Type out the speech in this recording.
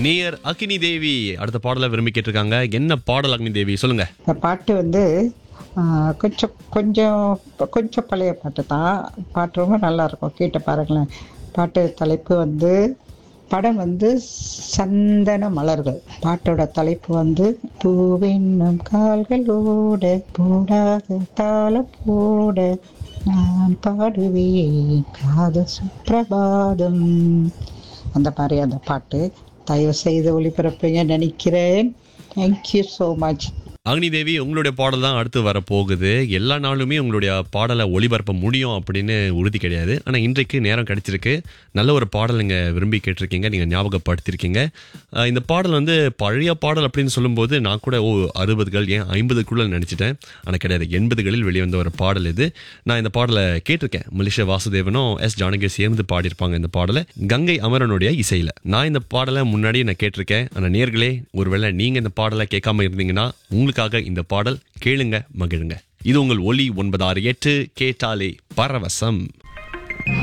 நேயர் அக்னி தேவி அடுத்த பாடலை விரும்பி கேட்டிருக்காங்க என்ன பாடல் அக்னி தேவி சொல்லுங்க இந்த பாட்டு வந்து ஆ, கொஞ்சம் கொஞ்சம் கொஞ்சம் பழைய பாட்டு தான் பாட்டு ரொம்ப நல்லா இருக்கும் கேட்டு பாருங்களேன் பாட்டு தலைப்பு வந்து படம் வந்து சந்தன மலர்கள் பாட்டோட தலைப்பு வந்து பூவென்னும் கால்களோட போடாத தாளம் போட நான் பாடுவேன் காத சுப்பிரபாதம் அந்த மாதிரி அந்த பாட்டு தயவு செய்து ஒளிபரப்புங்க நினைக்கிறேன் தேங்க்யூ ஸோ மச் அக்னி தேவி உங்களுடைய பாடல் தான் அடுத்து வர போகுது எல்லா நாளுமே உங்களுடைய பாடலை ஒளிபரப்ப முடியும் அப்படின்னு உறுதி கிடையாது ஆனால் இன்றைக்கு நேரம் கிடைச்சிருக்கு நல்ல ஒரு பாடல் நீங்கள் விரும்பி கேட்டிருக்கீங்க நீங்கள் ஞாபகப்படுத்திருக்கீங்க அஹ் இந்த பாடல் வந்து பழைய பாடல் அப்படின்னு சொல்லும்போது நான் கூட ஓ அறுபதுகள் ஏன் ஐம்பதுக்குள்ள நினச்சிட்டேன் ஆனால் கிடையாது எண்பதுகளில் வெளிவந்த ஒரு பாடல் இது நான் இந்த பாடலை கேட்டிருக்கேன் மலேசியா வாசுதேவனும் எஸ் ஜானகி சேர்ந்து பாடியிருப்பாங்க இந்த பாடலை கங்கை அமரனுடைய இசையில் நான் இந்த பாடலை முன்னாடியே நான் கேட்டிருக்கேன் ஆனால் நேர்களே ஒருவேளை நீங்கள் இந்த பாடலை கேட்காம இருந்தீங்கன்னா உங்களுக்காக இந்த பாடல் கேளுங்க மகிழுங்க இது உங்கள் ஒலி ஒன்பது ஆறு எட்டு கேட்டாலே பரவசம்